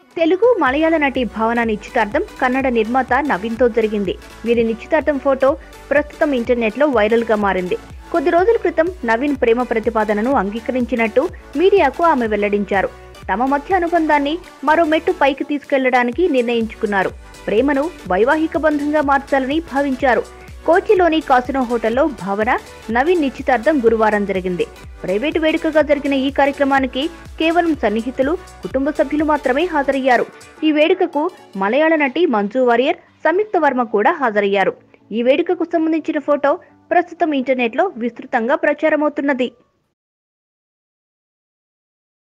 తెలుగు మలయాళ నటి భావన నిశ్చితార్థం కన్నడ నిర్మాత నవీన్తో జరిగింది వీరి నిశ్చితార్థం ఫోటో ప్రస్తుతం ఇంటర్నెట్లో వైరల్గా మారింది కొద్ది రోజుల క్రితం నవీన్ ప్రేమ ప్రతిపాదనను అంగీకరించినట్టు మీడియాకు ఆమె వెల్లడించారు తమ మధ్య అనుబంధాన్ని మరో మెట్టు పైకి తీసుకెళ్లడానికి నిర్ణయించుకున్నారు ప్రేమను వైవాహిక బంధంగా మార్చాలని భావించారు కోచిలోని కాసినో హోటల్లో భావన నవీన్ నిశ్చితార్థం గురువారం జరిగింది ప్రైవేటు వేడుకగా జరిగిన ఈ కార్యక్రమానికి కేవలం సన్నిహితులు కుటుంబ సభ్యులు మాత్రమే హాజరయ్యారు ఈ వేడుకకు మలయాళ నటి మంజు వారియర్ సంయుక్త వర్మ కూడా హాజరయ్యారు ఈ వేడుకకు సంబంధించిన ఫోటో ప్రస్తుతం ఇంటర్నెట్లో విస్తృతంగా ప్రచారమవుతున్నది